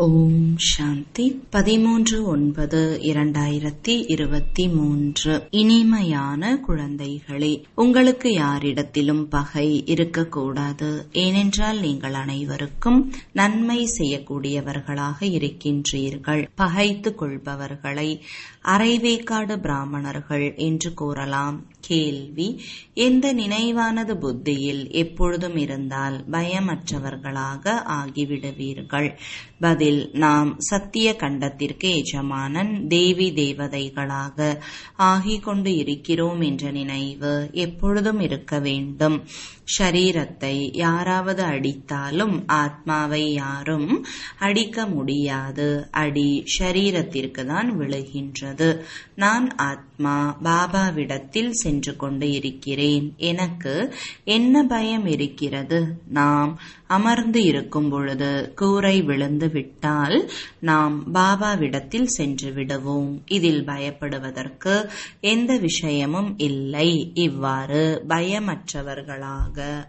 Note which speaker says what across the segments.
Speaker 1: ஓம் சாந்தி பதிமூன்று ஒன்பது இரண்டாயிரத்தி இருபத்தி மூன்று இனிமையான குழந்தைகளே உங்களுக்கு யாரிடத்திலும் பகை இருக்கக்கூடாது ஏனென்றால் நீங்கள் அனைவருக்கும் நன்மை செய்யக்கூடியவர்களாக இருக்கின்றீர்கள் பகைத்துக் கொள்பவர்களை அரைவேக்காடு பிராமணர்கள் என்று கூறலாம் கேள்வி எந்த நினைவானது புத்தியில் எப்பொழுதும் இருந்தால் பயமற்றவர்களாக ஆகிவிடுவீர்கள் பதில் நாம் சத்திய கண்டத்திற்கு எஜமானன் தேவி தேவதைகளாக ஆகிக் கொண்டு இருக்கிறோம் என்ற நினைவு எப்பொழுதும் இருக்க வேண்டும் ஷரீரத்தை யாராவது அடித்தாலும் ஆத்மாவை யாரும் அடிக்க முடியாது அடி ஷரீரத்திற்கு தான் விழுகின்றது நான் ஆத்மா பாபாவிடத்தில் சென்று கொண்டு இருக்கிறேன் எனக்கு என்ன பயம் இருக்கிறது நாம் அமர்ந்து இருக்கும் பொழுது கூரை விழுந்து விட்டால் நாம் பாபாவிடத்தில் சென்று விடுவோம் இதில் பயப்படுவதற்கு எந்த விஷயமும் இல்லை இவ்வாறு பயமற்றவர்களாக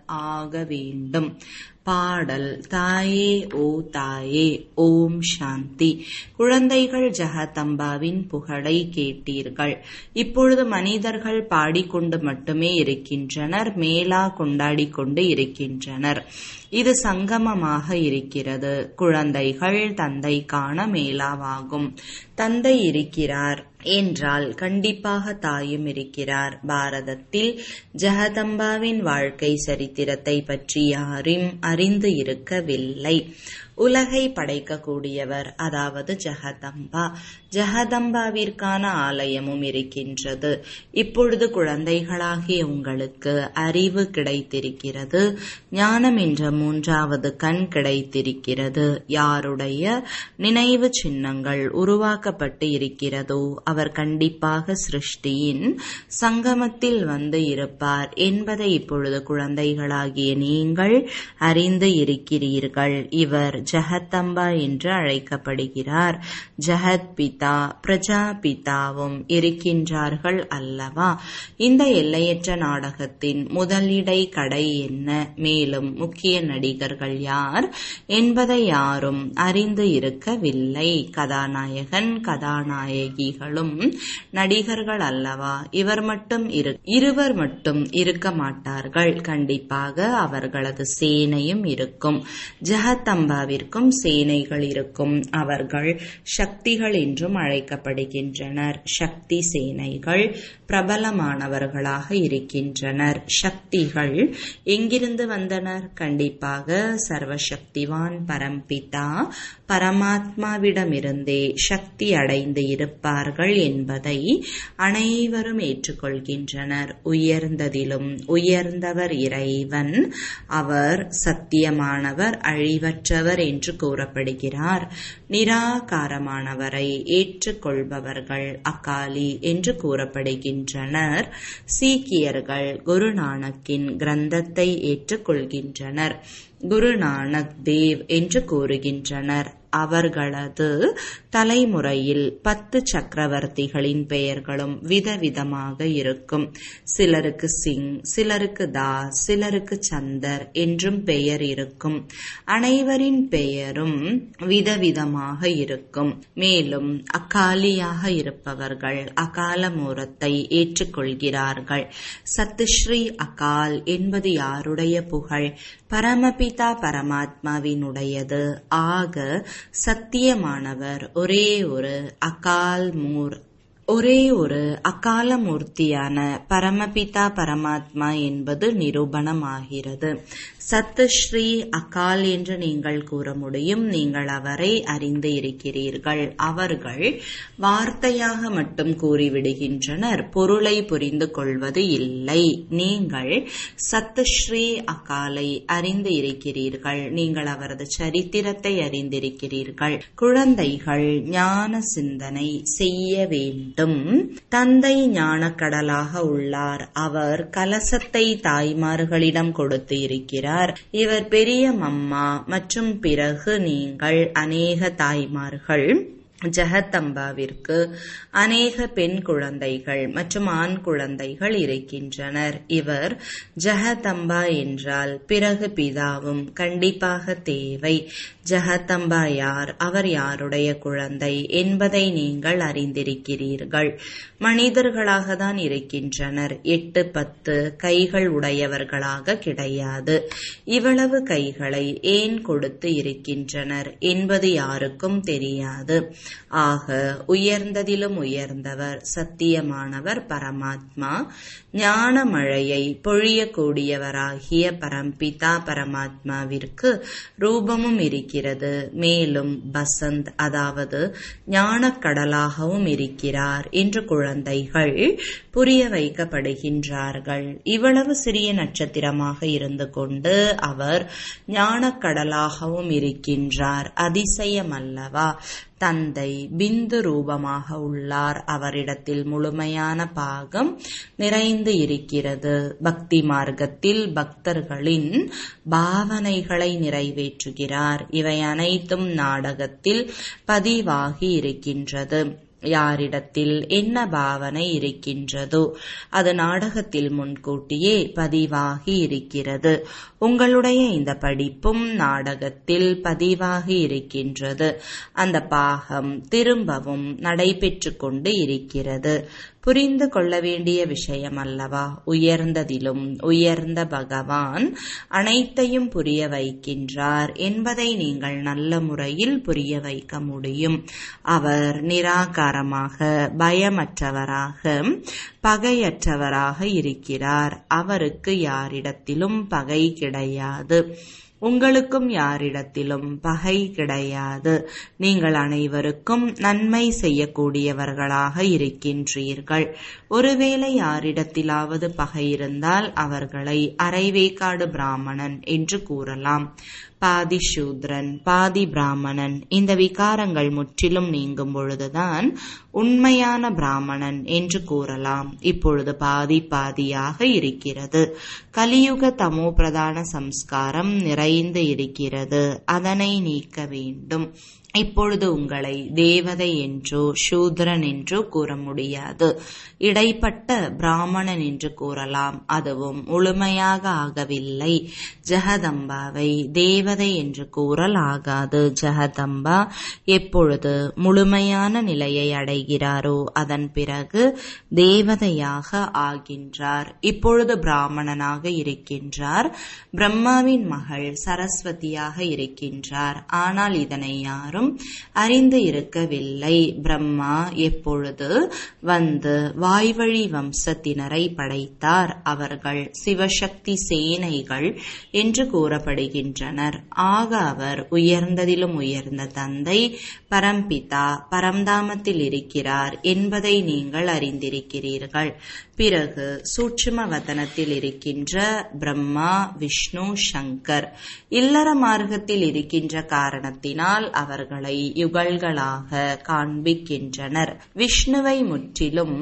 Speaker 1: ஆக வேண்டும் பாடல் தாயே ஓ தாயே ஓம் சாந்தி குழந்தைகள் ஜெகதம்பாவின் புகழை கேட்டீர்கள் இப்பொழுது மனிதர்கள் பாடிக்கொண்டு மட்டுமே இருக்கின்றனர் மேலா கொண்டாடி கொண்டு இருக்கின்றனர் இது சங்கமமாக இருக்கிறது குழந்தைகள் தந்தை காண மேலாவாகும் தந்தை இருக்கிறார் என்றால் கண்டிப்பாக தாயும் இருக்கிறார் பாரதத்தில் ஜெகதம்பாவின் வாழ்க்கை சரித்திரத்தை பற்றி யாரும் அறிந்து இருக்கவில்லை உலகை படைக்கக்கூடியவர் அதாவது ஜெகதம்பா ஜெகதம்பாவிற்கான ஆலயமும் இருக்கின்றது இப்பொழுது குழந்தைகளாகிய உங்களுக்கு அறிவு கிடைத்திருக்கிறது ஞானம் என்ற மூன்றாவது கண் கிடைத்திருக்கிறது யாருடைய நினைவு சின்னங்கள் உருவாக்கப்பட்டு இருக்கிறதோ அவர் கண்டிப்பாக சிருஷ்டியின் சங்கமத்தில் வந்து இருப்பார் என்பதை இப்பொழுது குழந்தைகளாகிய நீங்கள் அறிந்து இருக்கிறீர்கள் இவர் ஜெகத்தம்பா என்று அழைக்கப்படுகிறார் ஜெகத் பிதா பிரஜா பிதாவும் இருக்கின்றார்கள் அல்லவா இந்த எல்லையற்ற நாடகத்தின் முதலிடை கடை என்ன மேலும் முக்கிய நடிகர்கள் யார் என்பதை யாரும் அறிந்து இருக்கவில்லை கதாநாயகன் கதாநாயகிகளும் நடிகர்கள் அல்லவா இவர் மட்டும் இருவர் மட்டும் இருக்க மாட்டார்கள் கண்டிப்பாக அவர்களது சேனையும் இருக்கும் ஜெகத்தம்பாவிற்கும் சேனைகள் இருக்கும் அவர்கள் சக்திகள் என்றும் அழைக்கப்படுகின்றனர் சக்தி சேனைகள் பிரபலமானவர்களாக இருக்கின்றனர் சக்திகள் எங்கிருந்து வந்தனர் கண்டிப்பாக சர்வசக்திவான் பரம்பிதா பரமாத்மாவிடமிருந்தே சக்தி அடைந்து இருப்பார்கள் என்பதை அனைவரும் ஏற்றுக்கொள்கின்றனர் உயர்ந்ததிலும் உயர்ந்தவர் இறைவன் அவர் சத்தியமானவர் அழிவற்றவர் என்று கூறப்படுகிறார் நிராகாரமானவரை ஏற்றுக்கொள்பவர்கள் அகாலி என்று கூறப்படுகின்றனர் சீக்கியர்கள் குருநானக்கின் கிரந்தத்தை ஏற்றுக்கொள்கின்றனர் குருநானக் தேவ் என்று கூறுகின்றனர் அவர்களது தலைமுறையில் பத்து சக்கரவர்த்திகளின் பெயர்களும் விதவிதமாக இருக்கும் சிலருக்கு சிங் சிலருக்கு தாஸ் சிலருக்கு சந்தர் என்றும் பெயர் இருக்கும் அனைவரின் பெயரும் விதவிதமாக இருக்கும் மேலும் அகாலியாக இருப்பவர்கள் அகால மூரத்தை ஏற்றுக்கொள்கிறார்கள் சத்துஸ்ரீ அகால் என்பது யாருடைய புகழ் பரமபிதா பரமாத்மாவினுடையது ஆக சத்தியமானவர் ஒரே ஒரு அகால் மூர் ஒரே ஒரு அகால மூர்த்தியான பரமபிதா பரமாத்மா என்பது நிரூபணமாகிறது சத்து ஸ்ரீ அகால் என்று நீங்கள் கூற முடியும் நீங்கள் அவரை அறிந்து இருக்கிறீர்கள் அவர்கள் வார்த்தையாக மட்டும் கூறிவிடுகின்றனர் பொருளை புரிந்து கொள்வது இல்லை நீங்கள் சத்து ஸ்ரீ அகாலை அறிந்து இருக்கிறீர்கள் நீங்கள் அவரது சரித்திரத்தை அறிந்திருக்கிறீர்கள் குழந்தைகள் ஞான சிந்தனை செய்ய வேண்டும் தந்தை ஞானக்கடலாக உள்ளார் அவர் கலசத்தை தாய்மார்களிடம் கொடுத்து இருக்கிறார் இவர் பெரிய மம்மா மற்றும் பிறகு நீங்கள் அநேக தாய்மார்கள் ஜெகதம்பாவிற்கு அநேக பெண் குழந்தைகள் மற்றும் ஆண் குழந்தைகள் இருக்கின்றனர் இவர் ஜெகதம்பா என்றால் பிறகு பிதாவும் கண்டிப்பாக தேவை ஜெகதம்பா யார் அவர் யாருடைய குழந்தை என்பதை நீங்கள் அறிந்திருக்கிறீர்கள் மனிதர்களாக தான் இருக்கின்றனர் எட்டு பத்து கைகள் உடையவர்களாக கிடையாது இவ்வளவு கைகளை ஏன் கொடுத்து இருக்கின்றனர் என்பது யாருக்கும் தெரியாது ஆக உயர்ந்ததிலும் உயர்ந்தவர் சத்தியமானவர் பரமாத்மா ஞான மழையை பொழியக்கூடியவராகிய பரம்பிதா பரமாத்மாவிற்கு ரூபமும் இருக்கிறது மேலும் பசந்த் அதாவது ஞானக்கடலாகவும் இருக்கிறார் என்று குழந்தைகள் புரிய வைக்கப்படுகின்றார்கள் இவ்வளவு சிறிய நட்சத்திரமாக இருந்து கொண்டு அவர் ஞானக்கடலாகவும் இருக்கின்றார் அதிசயம் அல்லவா தந்தை பிந்து ரூபமாக உள்ளார் அவரிடத்தில் முழுமையான பாகம் நிறைந்து இருக்கிறது பக்தி மார்க்கத்தில் பக்தர்களின் பாவனைகளை நிறைவேற்றுகிறார் இவை அனைத்தும் நாடகத்தில் பதிவாகி இருக்கின்றது யாரிடத்தில் என்ன பாவனை இருக்கின்றதோ அது நாடகத்தில் முன்கூட்டியே பதிவாகி இருக்கிறது உங்களுடைய இந்த படிப்பும் நாடகத்தில் பதிவாகி இருக்கின்றது அந்த பாகம் திரும்பவும் நடைபெற்று கொண்டு இருக்கிறது புரிந்து கொள்ள வேண்டிய விஷயம் அல்லவா உயர்ந்ததிலும் உயர்ந்த பகவான் அனைத்தையும் புரிய வைக்கின்றார் என்பதை நீங்கள் நல்ல முறையில் புரிய வைக்க முடியும் அவர் நிராகாரமாக பயமற்றவராக பகையற்றவராக இருக்கிறார் அவருக்கு யாரிடத்திலும் பகை கிடையாது உங்களுக்கும் யாரிடத்திலும் பகை கிடையாது நீங்கள் அனைவருக்கும் நன்மை செய்யக்கூடியவர்களாக இருக்கின்றீர்கள் ஒருவேளை யாரிடத்திலாவது பகை இருந்தால் அவர்களை அரைவேக்காடு பிராமணன் என்று கூறலாம் பாதி சூத்ரன் பாதி பிராமணன் இந்த விகாரங்கள் முற்றிலும் நீங்கும் பொழுதுதான் உண்மையான பிராமணன் என்று கூறலாம் இப்பொழுது பாதி பாதியாக இருக்கிறது கலியுக தமோ பிரதான சம்ஸ்காரம் நிறைந்து இருக்கிறது அதனை நீக்க வேண்டும் இப்பொழுது உங்களை தேவதை என்றோ சூத்ரன் என்றோ கூற முடியாது இடைப்பட்ட பிராமணன் என்று கூறலாம் அதுவும் முழுமையாக ஆகவில்லை ஜெகதம்பாவை தேவதை என்று கூறல் ஆகாது ஜெகதம்பா எப்பொழுது முழுமையான நிலையை அடைகிறாரோ அதன் பிறகு தேவதையாக ஆகின்றார் இப்பொழுது பிராமணனாக இருக்கின்றார் பிரம்மாவின் மகள் சரஸ்வதியாக இருக்கின்றார் ஆனால் இதனை யாரும் அறிந்து இருக்கவில்லை பிரம்மா எப்பொழுது வந்து வாய்வழி வம்சத்தினரை படைத்தார் அவர்கள் சிவசக்தி சேனைகள் என்று கூறப்படுகின்றனர் ஆக அவர் உயர்ந்ததிலும் உயர்ந்த தந்தை பரம்பிதா பரம்தாமத்தில் இருக்கிறார் என்பதை நீங்கள் அறிந்திருக்கிறீர்கள் பிறகு சூட்சும வதனத்தில் இருக்கின்ற பிரம்மா விஷ்ணு சங்கர் இல்லற மார்க்கத்தில் இருக்கின்ற காரணத்தினால் அவர்களை யுகல்களாக காண்பிக்கின்றனர் விஷ்ணுவை முற்றிலும்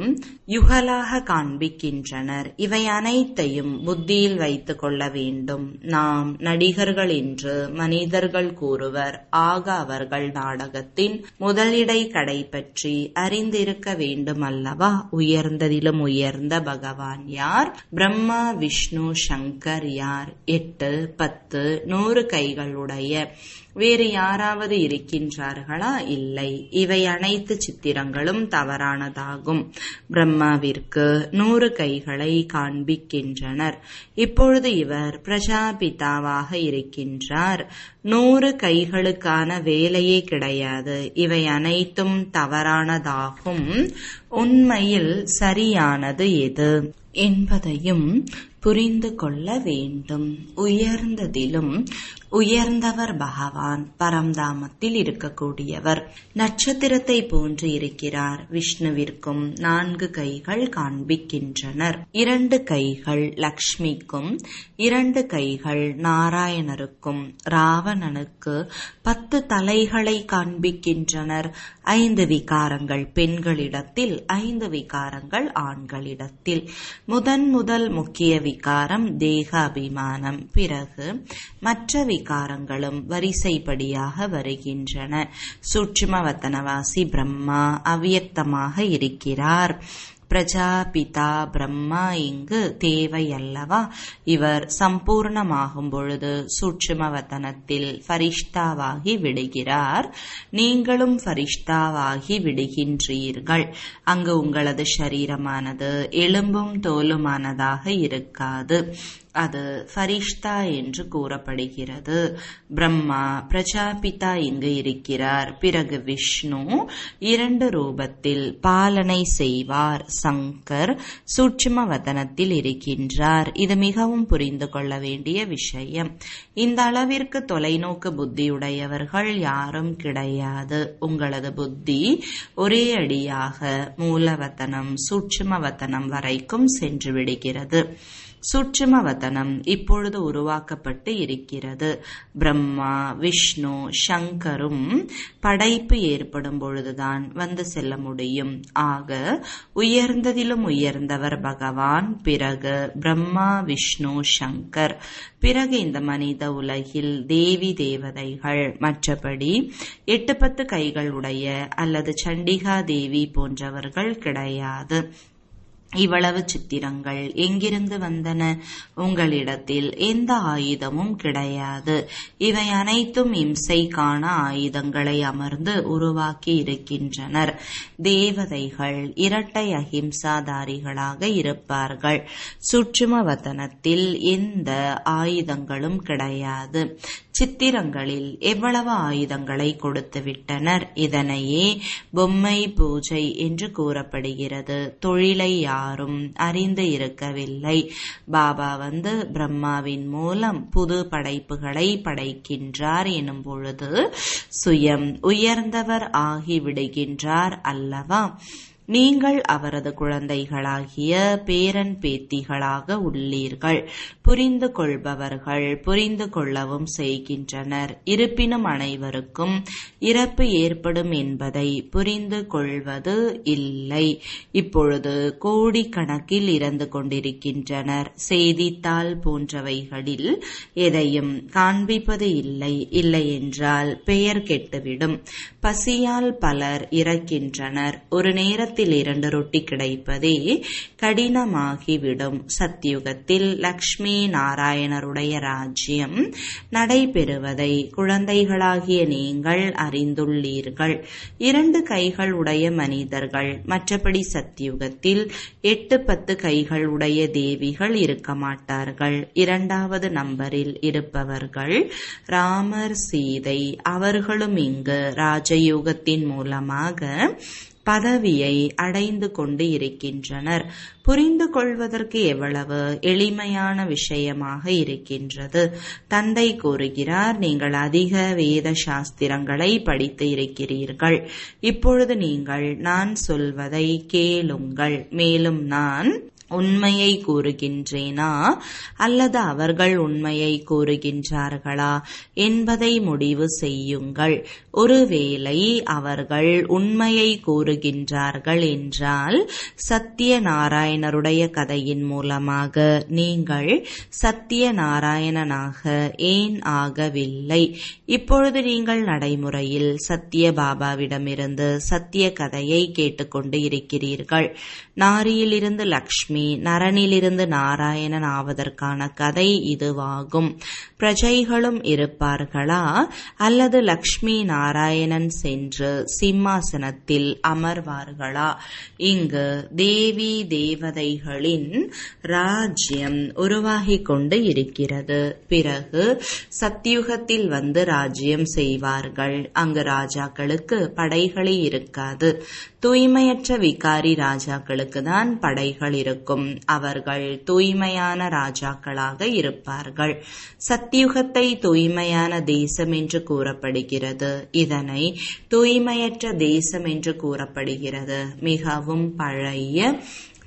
Speaker 1: யுகலாக காண்பிக்கின்றனர் இவை அனைத்தையும் புத்தியில் வைத்துக் கொள்ள வேண்டும் நாம் நடிகர்கள் என்று மனிதர்கள் கூறுவர் ஆக அவர்கள் நாடகத்தின் முதலிடை கடை பற்றி அறிந்திருக்க வேண்டும் அல்லவா உயர்ந்ததிலும் உயர்ந்த பகவான் யார் பிரம்மா விஷ்ணு சங்கர் யார் எட்டு பத்து நூறு கைகளுடைய வேறு யாராவது இருக்கின்றார்களா இல்லை இவை அனைத்து சித்திரங்களும் தவறானதாகும் பிரம்மாவிற்கு நூறு கைகளை காண்பிக்கின்றனர் இப்பொழுது இவர் பிரஜாபிதாவாக இருக்கின்றார் நூறு கைகளுக்கான வேலையே கிடையாது இவை அனைத்தும் தவறானதாகும் உண்மையில் சரியானது எது என்பதையும் புரிந்து கொள்ள வேண்டும் உயர்ந்ததிலும் உயர்ந்தவர் பகவான் பரம்தாமத்தில் இருக்கக்கூடியவர் நட்சத்திரத்தை போன்று இருக்கிறார் விஷ்ணுவிற்கும் நான்கு கைகள் காண்பிக்கின்றனர் இரண்டு கைகள் லக்ஷ்மிக்கும் இரண்டு கைகள் நாராயணருக்கும் ராவணனுக்கு பத்து தலைகளை காண்பிக்கின்றனர் ஐந்து விகாரங்கள் பெண்களிடத்தில் ஐந்து விகாரங்கள் ஆண்களிடத்தில் முதன் முதல் முக்கிய விகாரம் தேக அபிமானம் பிறகு மற்ற விகாரங்களும் வரிசைப்படியாக வருகின்றன சூட்சுமவத்தனவாசி பிரம்மா அவ்வியக்தமாக இருக்கிறார் பிரஜாபிதா பிரம்மா இங்கு தேவை அல்லவா இவர் சம்பூர்ணமாகும் பொழுது சூட்சுமவதனத்தில் ஃபரிஷ்தாவாகி விடுகிறார் நீங்களும் ஃபரிஷ்தாவாகி விடுகின்றீர்கள் அங்கு உங்களது சரீரமானது எலும்பும் தோலுமானதாக இருக்காது அது ஃபரிஷ்தா என்று கூறப்படுகிறது பிரம்மா பிரஜாபிதா இங்கு இருக்கிறார் பிறகு விஷ்ணு இரண்டு ரூபத்தில் பாலனை செய்வார் சங்கர் சூட்சும வதனத்தில் இருக்கின்றார் இது மிகவும் புரிந்து கொள்ள வேண்டிய விஷயம் இந்த அளவிற்கு தொலைநோக்கு புத்தியுடையவர்கள் யாரும் கிடையாது உங்களது புத்தி ஒரே அடியாக மூலவத்தனம் சூட்சுமவத்தனம் வரைக்கும் சென்று விடுகிறது சூட்சுமவதனம் இப்பொழுது உருவாக்கப்பட்டு இருக்கிறது பிரம்மா விஷ்ணு சங்கரும் படைப்பு ஏற்படும் பொழுதுதான் வந்து செல்ல முடியும் ஆக உயர்ந்ததிலும் உயர்ந்தவர் பகவான் பிறகு பிரம்மா விஷ்ணு சங்கர் பிறகு இந்த மனித உலகில் தேவி தேவதைகள் மற்றபடி எட்டு பத்து கைகள் உடைய அல்லது சண்டிகா தேவி போன்றவர்கள் கிடையாது இவ்வளவு சித்திரங்கள் எங்கிருந்து வந்தன உங்களிடத்தில் எந்த ஆயுதமும் கிடையாது இவை அனைத்தும் இம்சைக்கான ஆயுதங்களை அமர்ந்து உருவாக்கி இருக்கின்றனர் தேவதைகள் இரட்டை அஹிம்சாதாரிகளாக இருப்பார்கள் சுற்றுமவதனத்தில் எந்த ஆயுதங்களும் கிடையாது சித்திரங்களில் எவ்வளவு ஆயுதங்களை கொடுத்து விட்டனர் இதனையே பொம்மை பூஜை என்று கூறப்படுகிறது தொழிலை யாரும் அறிந்து இருக்கவில்லை பாபா வந்து பிரம்மாவின் மூலம் புது படைப்புகளை படைக்கின்றார் எனும் பொழுது சுயம் உயர்ந்தவர் ஆகிவிடுகின்றார் அல்லவா நீங்கள் அவரது குழந்தைகளாகிய பேரன் பேத்திகளாக உள்ளீர்கள் புரிந்து கொள்பவர்கள் புரிந்து கொள்ளவும் செய்கின்றனர் இருப்பினும் அனைவருக்கும் இறப்பு ஏற்படும் என்பதை புரிந்து கொள்வது இல்லை இப்பொழுது கோடிக்கணக்கில் இறந்து கொண்டிருக்கின்றனர் செய்தித்தாள் போன்றவைகளில் எதையும் காண்பிப்பது இல்லை இல்லை என்றால் பெயர் கெட்டுவிடும் பசியால் பலர் இறக்கின்றனர் ஒரு நேரத்தில் இரண்டு ரொட்டி கிடைப்பதே கடினமாகிவிடும் சத்தியுகத்தில் லக்ஷ்மி நாராயணருடைய ராஜ்யம் நடைபெறுவதை குழந்தைகளாகிய நீங்கள் அறிந்துள்ளீர்கள் இரண்டு கைகள் உடைய மனிதர்கள் மற்றபடி சத்தியுகத்தில் எட்டு பத்து கைகள் உடைய தேவிகள் இருக்க மாட்டார்கள் இரண்டாவது நம்பரில் இருப்பவர்கள் ராமர் சீதை அவர்களும் இங்கு ராஜயோகத்தின் மூலமாக பதவியை அடைந்து கொண்டு இருக்கின்றனர் புரிந்து கொள்வதற்கு எவ்வளவு எளிமையான விஷயமாக இருக்கின்றது தந்தை கூறுகிறார் நீங்கள் அதிக வேத சாஸ்திரங்களை படித்து இருக்கிறீர்கள் இப்பொழுது நீங்கள் நான் சொல்வதை கேளுங்கள் மேலும் நான் உண்மையை கூறுகின்றேனா அல்லது அவர்கள் உண்மையை கூறுகின்றார்களா என்பதை முடிவு செய்யுங்கள் ஒருவேளை அவர்கள் உண்மையை கூறுகின்றார்கள் என்றால் சத்திய நாராயணருடைய கதையின் மூலமாக நீங்கள் சத்திய நாராயணனாக ஏன் ஆகவில்லை இப்பொழுது நீங்கள் நடைமுறையில் சத்திய பாபாவிடமிருந்து சத்திய கதையை கேட்டுக்கொண்டு இருக்கிறீர்கள் நாரியிலிருந்து லக்ஷ்மி நரனிலிருந்து நாராயணன் ஆவதற்கான கதை இதுவாகும் பிரஜைகளும் இருப்பார்களா அல்லது லக்ஷ்மி நாராயணன் சென்று சிம்மாசனத்தில் அமர்வார்களா இங்கு தேவி தேவதைகளின் ராஜ்யம் உருவாகிக் கொண்டு இருக்கிறது பிறகு சத்தியுகத்தில் வந்து ராஜ்யம் செய்வார்கள் அங்கு ராஜாக்களுக்கு படைகளே இருக்காது தூய்மையற்ற விகாரி ராஜாக்களுக்கு தான் படைகள் இருக்கும் அவர்கள் தூய்மையான ராஜாக்களாக இருப்பார்கள் சத்தியுகத்தை தூய்மையான தேசம் என்று கூறப்படுகிறது இதனை தூய்மையற்ற தேசம் என்று கூறப்படுகிறது மிகவும் பழைய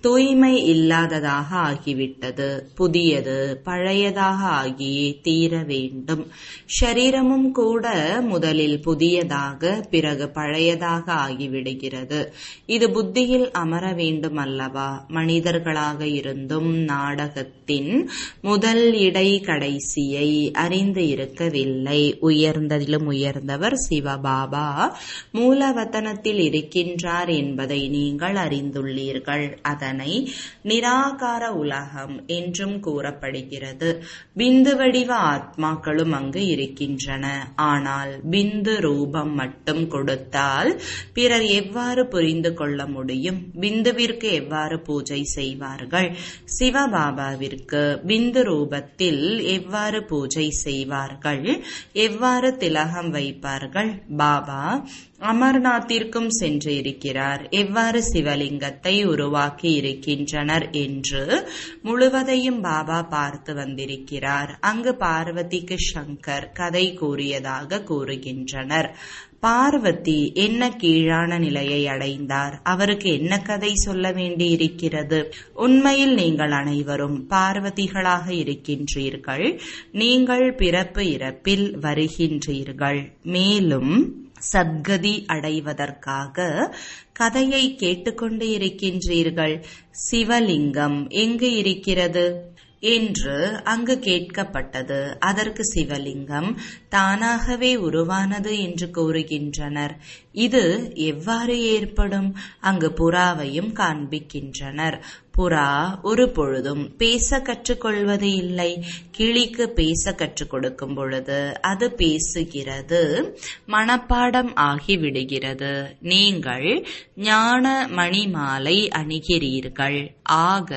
Speaker 1: தூய்மை இல்லாததாக ஆகிவிட்டது புதியது பழையதாக ஆகியே தீர வேண்டும் ஷரீரமும் கூட முதலில் புதியதாக பிறகு பழையதாக ஆகிவிடுகிறது இது புத்தியில் அமர வேண்டும் அல்லவா மனிதர்களாக இருந்தும் நாடகத்தின் முதல் இடை கடைசியை அறிந்து இருக்கவில்லை உயர்ந்ததிலும் உயர்ந்தவர் சிவபாபா மூலவத்தனத்தில் இருக்கின்றார் என்பதை நீங்கள் அறிந்துள்ளீர்கள் அதனை நிராகார உலகம் என்றும் கூறப்படுகிறது பிந்து வடிவ ஆத்மாக்களும் அங்கு இருக்கின்றன ஆனால் பிந்து ரூபம் மட்டும் கொடுத்தால் பிறர் எவ்வாறு புரிந்து கொள்ள முடியும் பிந்துவிற்கு எவ்வாறு பூஜை செய்வார்கள் சிவபாபாவிற்கு பிந்து ரூபத்தில் எவ்வாறு பூஜை செய்வார்கள் எவ்வாறு திலகம் வைப்பார்கள் பாபா அமர்நாத்திற்கும் சென்று இருக்கிறார் எவ்வாறு சிவலிங்கத்தை உருவாக்கி இருக்கின்றனர் என்று முழுவதையும் பாபா பார்த்து வந்திருக்கிறார் அங்கு பார்வதிக்கு சங்கர் கதை கூறியதாக கூறுகின்றனர் பார்வதி என்ன கீழான நிலையை அடைந்தார் அவருக்கு என்ன கதை சொல்ல வேண்டியிருக்கிறது உண்மையில் நீங்கள் அனைவரும் பார்வதிகளாக இருக்கின்றீர்கள் நீங்கள் பிறப்பு இறப்பில் வருகின்றீர்கள் மேலும் சத்கதி அடைவதற்காக கதையை கேட்டுக்கொண்டு இருக்கின்றீர்கள் சிவலிங்கம் எங்கு இருக்கிறது என்று அங்கு கேட்கப்பட்டது அதற்கு சிவலிங்கம் தானாகவே உருவானது என்று கூறுகின்றனர் இது எவ்வாறு ஏற்படும் அங்கு புறாவையும் காண்பிக்கின்றனர் புறா ஒரு பொழுதும் பேச கற்றுக்கொள்வது இல்லை கிளிக்கு பேச கற்றுக் கொடுக்கும் பொழுது அது பேசுகிறது மனப்பாடம் ஆகிவிடுகிறது நீங்கள் ஞான மணிமாலை அணிகிறீர்கள் ஆக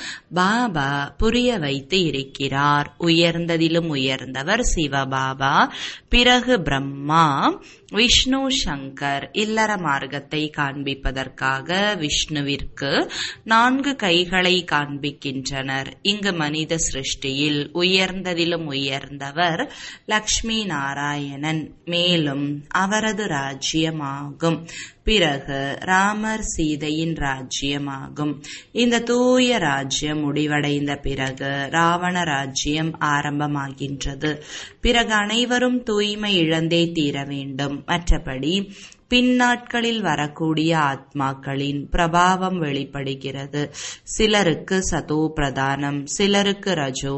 Speaker 1: பாபா புரிய வைத்து இருக்கிறார் உயர்ந்ததிலும் உயர்ந்தவர் சிவபாபா பிறகு பிரம்மா விஷ்ணு சங்கர் இல்லற மார்க்கத்தை காண்பிப்பதற்காக விஷ்ணுவிற்கு நான்கு கைகளை காண்பிக்கின்றனர் இங்கு மனித சிருஷ்டியில் உயர்ந்ததிலும் உயர்ந்தவர் லக்ஷ்மி நாராயணன் மேலும் அவரது ராஜ்யமாகும் பிறகு ராமர் சீதையின் ராஜ்யமாகும் இந்த தூய ராஜ்யம் முடிவடைந்த பிறகு ராவண ராஜ்யம் ஆரம்பமாகின்றது பிறகு அனைவரும் தூய்மை இழந்தே தீர வேண்டும் மற்றபடி பின்னாட்களில் வரக்கூடிய ஆத்மாக்களின் பிரபாவம் வெளிப்படுகிறது சிலருக்கு சதோ பிரதானம் சிலருக்கு ரஜோ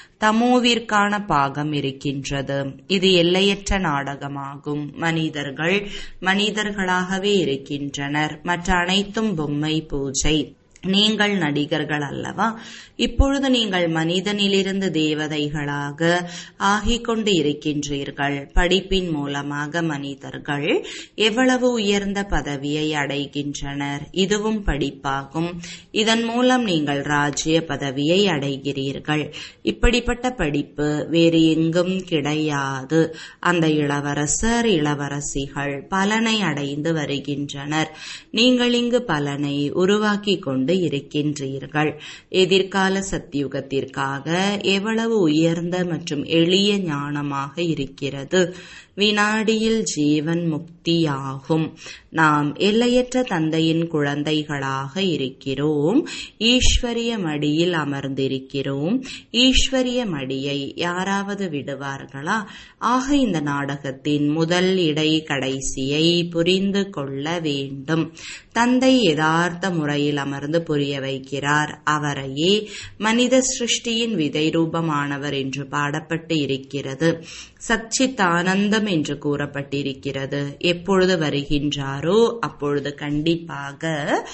Speaker 1: தமோவிற்கான பாகம் இருக்கின்றது இது எல்லையற்ற நாடகமாகும் மனிதர்கள் மனிதர்களாகவே இருக்கின்றனர் மற்ற அனைத்தும் பொம்மை பூஜை நீங்கள் நடிகர்கள் அல்லவா இப்பொழுது நீங்கள் மனிதனிலிருந்து தேவதைகளாக ஆகிக் கொண்டு இருக்கின்றீர்கள் படிப்பின் மூலமாக மனிதர்கள் எவ்வளவு உயர்ந்த பதவியை அடைகின்றனர் இதுவும் படிப்பாகும் இதன் மூலம் நீங்கள் ராஜ்ய பதவியை அடைகிறீர்கள் இப்படிப்பட்ட படிப்பு வேறு எங்கும் கிடையாது அந்த இளவரசர் இளவரசிகள் பலனை அடைந்து வருகின்றனர் நீங்கள் இங்கு பலனை உருவாக்கி கொண்டு இருக்கின்றீர்கள் எதிர்கால சத்தியுகத்திற்காக எவ்வளவு உயர்ந்த மற்றும் எளிய ஞானமாக இருக்கிறது வினாடியில் ஜீவன் முக்தியாகும் நாம் எல்லையற்ற தந்தையின் குழந்தைகளாக இருக்கிறோம் ஈஸ்வரிய மடியில் அமர்ந்திருக்கிறோம் ஈஸ்வரிய மடியை யாராவது விடுவார்களா ஆக இந்த நாடகத்தின் முதல் இடை கடைசியை புரிந்து கொள்ள வேண்டும் தந்தை யதார்த்த முறையில் அமர்ந்து புரிய வைக்கிறார் அவரையே மனித சிருஷ்டியின் விதை ரூபமானவர் என்று பாடப்பட்டு இருக்கிறது சச்சித் ஆனந்தம் என்று கூறப்பட்டிருக்கிறது எப்பொழுது வருகின்றாரோ அப்பொழுது கண்டிப்பாக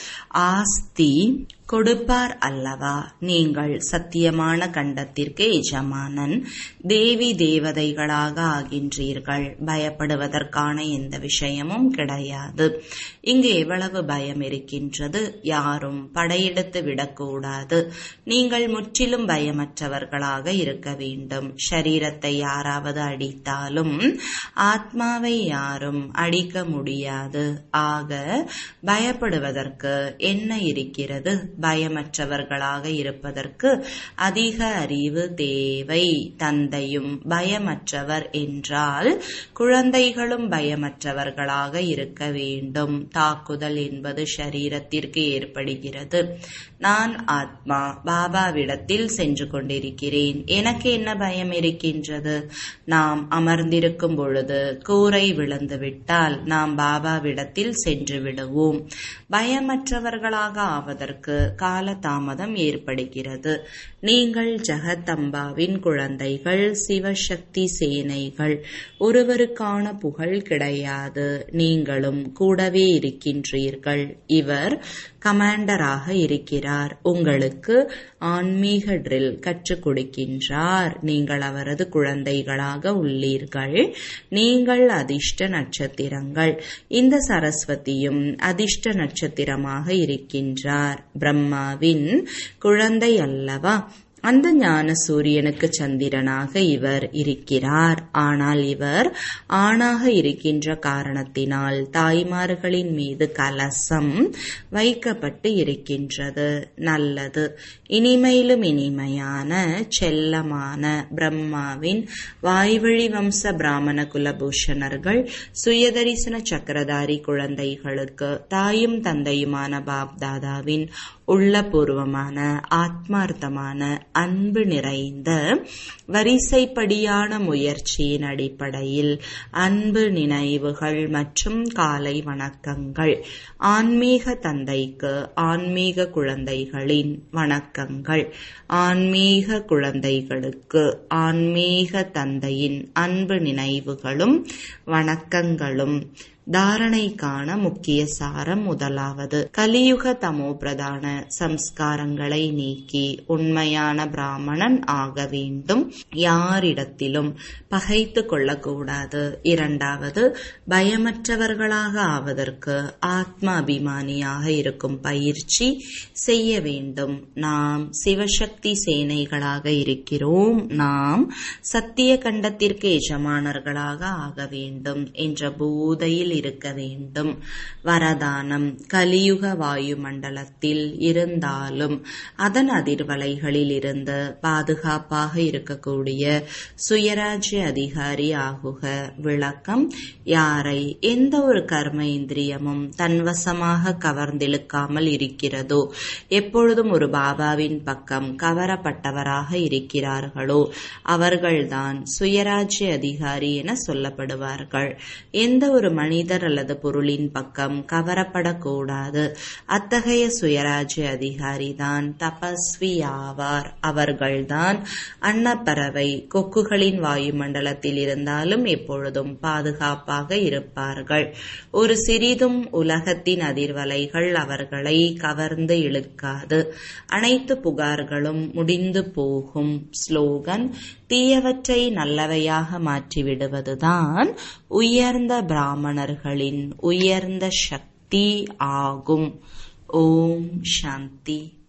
Speaker 1: ஆஸ்தி கொடுப்பார் அல்லவா நீங்கள் சத்தியமான கண்டத்திற்கு எஜமானன் தேவி தேவதைகளாக ஆகின்றீர்கள் பயப்படுவதற்கான எந்த விஷயமும் கிடையாது இங்கு எவ்வளவு பயம் இருக்கின்றது யாரும் படையெடுத்து விடக்கூடாது நீங்கள் முற்றிலும் பயமற்றவர்களாக இருக்க வேண்டும் ஷரீரத்தை யாராவது அடித்தாலும் ஆத்மாவை யாரும் அடிக்க முடியாது ஆக பயப்படுவதற்கு என்ன இருக்கிறது பயமற்றவர்களாக இருப்பதற்கு அதிக அறிவு தேவை தந்தையும் பயமற்றவர் என்றால் குழந்தைகளும் பயமற்றவர்களாக இருக்க வேண்டும் தாக்குதல் என்பது சரீரத்திற்கு ஏற்படுகிறது நான் ஆத்மா பாபாவிடத்தில் சென்று கொண்டிருக்கிறேன் எனக்கு என்ன பயம் இருக்கின்றது நாம் அமர்ந்திருக்கும் பொழுது கூரை விழுந்து விட்டால் நாம் பாபாவிடத்தில் சென்று விடுவோம் பயமற்றவர்களாக ஆவதற்கு கால தாமதம் ஏற்படுகிறது நீங்கள் ஜெகதம்பாவின் குழந்தைகள் சிவசக்தி சேனைகள் ஒருவருக்கான புகழ் கிடையாது நீங்களும் கூடவே இருக்கின்றீர்கள் இவர் கமாண்டராக இருக்கிறார் உங்களுக்கு ஆன்மீக ட்ரில் கற்றுக் கொடுக்கின்றார் நீங்கள் அவரது குழந்தைகளாக உள்ளீர்கள் நீங்கள் அதிர்ஷ்ட நட்சத்திரங்கள் இந்த சரஸ்வதியும் அதிர்ஷ்ட நட்சத்திரமாக இருக்கின்றார் பிரம்மாவின் குழந்தை அல்லவா அந்த ஞான சூரியனுக்கு சந்திரனாக இவர் இருக்கிறார் ஆனால் இவர் ஆணாக இருக்கின்ற காரணத்தினால் தாய்மார்களின் மீது கலசம் வைக்கப்பட்டு இருக்கின்றது நல்லது இனிமையிலும் இனிமையான செல்லமான பிரம்மாவின் வாய்வழி வம்ச பிராமண குலபூஷணர்கள் சுயதரிசன சக்கரதாரி குழந்தைகளுக்கு தாயும் தந்தையுமான பாப்தாதாவின் உள்ளபூர்வமான ஆத்மார்த்தமான அன்பு நிறைந்த வரிசைப்படியான முயற்சியின் அடிப்படையில் அன்பு நினைவுகள் மற்றும் காலை வணக்கங்கள் ஆன்மீக தந்தைக்கு ஆன்மீக குழந்தைகளின் வணக்கங்கள் ஆன்மீக குழந்தைகளுக்கு ஆன்மீக தந்தையின் அன்பு நினைவுகளும் வணக்கங்களும் தாரணைக்கான முக்கிய சாரம் முதலாவது கலியுக தமோ பிரதான சம்ஸ்காரங்களை நீக்கி உண்மையான பிராமணன் ஆக வேண்டும் யாரிடத்திலும் பகைத்து கொள்ளக்கூடாது இரண்டாவது பயமற்றவர்களாக ஆவதற்கு ஆத்ம அபிமானியாக இருக்கும் பயிற்சி செய்ய வேண்டும் நாம் சிவசக்தி சேனைகளாக இருக்கிறோம் நாம் சத்திய கண்டத்திற்கு எஜமானர்களாக ஆக வேண்டும் என்ற பூதையில் இருக்க வேண்டும் வரதானம் கலியுக வாயு மண்டலத்தில் இருந்தாலும் அதன் அதிர்வலைகளில் இருந்து பாதுகாப்பாக இருக்கக்கூடிய சுயராஜ்ய அதிகாரி ஆகுக விளக்கம் யாரை எந்த ஒரு கர்ம இந்திரியமும் தன்வசமாக கவர்ந்திழுக்காமல் இருக்கிறதோ எப்பொழுதும் ஒரு பாபாவின் பக்கம் கவரப்பட்டவராக இருக்கிறார்களோ அவர்கள்தான் சுயராஜ்ய அதிகாரி என சொல்லப்படுவார்கள் எந்த ஒரு மனிதர் அல்லது பொருளின் பக்கம் கவரப்படக்கூடாது அத்தகைய சுயராஜ்ய அதிகாரி தான் தபஸ்வி ஆவார் அவர்கள்தான் அன்னப்பறவை கொக்குகளின் வாயுமண்டலத்தில் இருந்தாலும் எப்பொழுதும் பாதுகாப்பாக இருப்பார்கள் ஒரு சிறிதும் உலகத்தின் அதிர்வலைகள் அவர்களை கவர்ந்து இழுக்காது அனைத்து புகார்களும் முடிந்து போகும் ஸ்லோகன் தீயவற்றை நல்லவையாக மாற்றிவிடுவதுதான் உயர்ந்த பிராமணர்களின் உயர்ந்த சக்தி ஆகும் ஓம் சாந்தி